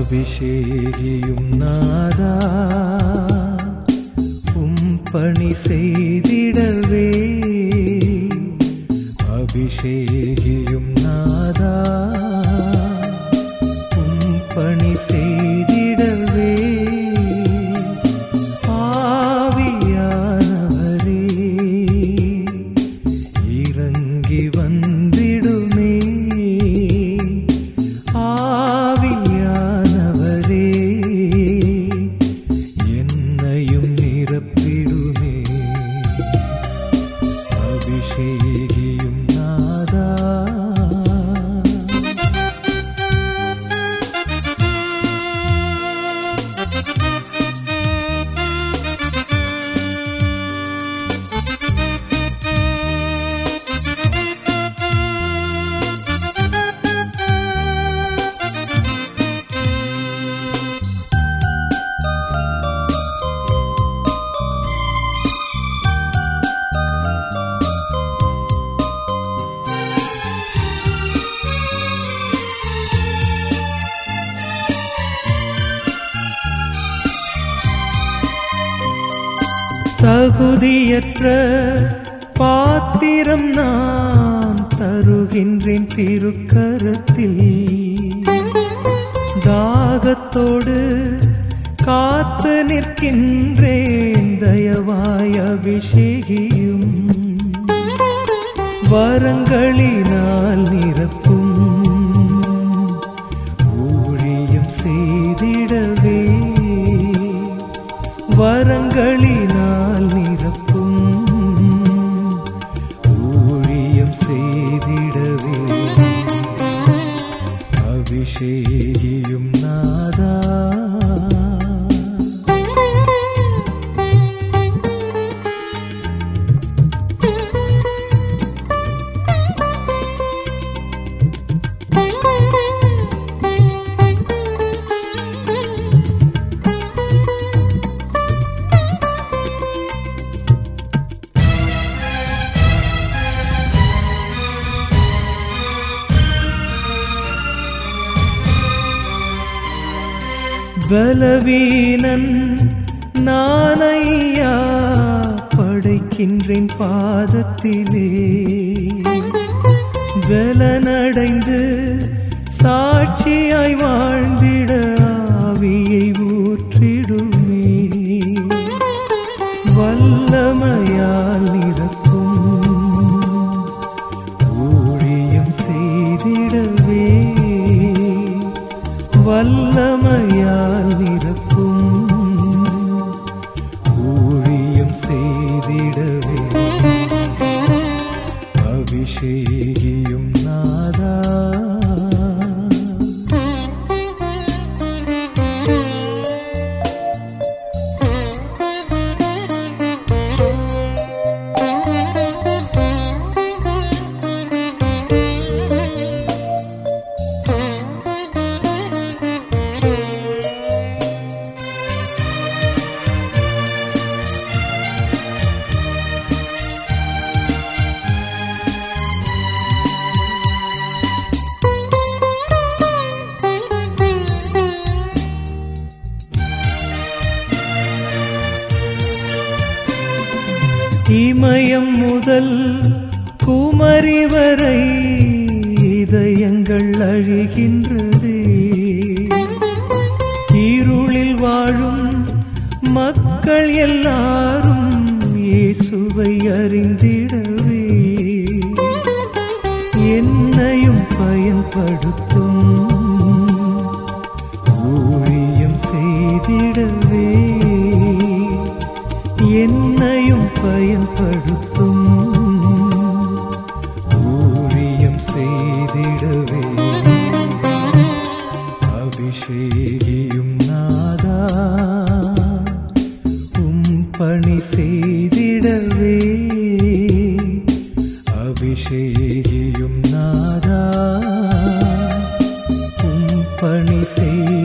அபிஷேகியும் நாதா உம் பணி செய்திடவே அபிஷேகியும் நாதா உம் பணி செய்திடவே ஆவியானவரே இறங்கி வந்திடுமே ஆவியானவரே என்னையும் நிரப்பிடுமே அபிஷேகியும் நாதா தகுதியற்ற பாத்திரம் நான் தருகின்றேன் திருக்கரத்தில் தாகத்தோடு காத்து நிற்கின்றேன் தயவாய் அபிஷேகியும் வரங்களினால் நிரப்பும் ஊழியம் செய்திடவே வரங்களினால் நிரப்பும் ஊழியம் செய்திடவே அபிஷேகியும் நாதா பலவீனன் நானையா படைக்கின்றேன் பாதத்திலே பலனடைந்து சாட்சியாய் வாழ்ந்திட ஆவியை ஊற்றிடுமே வல்லமையால் நிரப்பும் ஊழியம் செய்திடவே வல்லமையால் நிரப்பும் ஊழியம் செய்திடவே அபிஷேகியும் நாதா இமயம் முதல் குமரி வரை இதயங்கள் அழிகின்றதே இருளில் வாழும் மக்கள் எல்லாரும் இயேசுவை அறிந்திடவே என்னையும் பயன்படுத்தும் ஊழியம் செய்திடவே என்னையும் பயன்படுத்தும் ஊழியம் செய்திடவே அபிஷேகியும் நாதா உம் பணி செய்திடவே அபிஷேகியும் நாதா உம் பணி செய்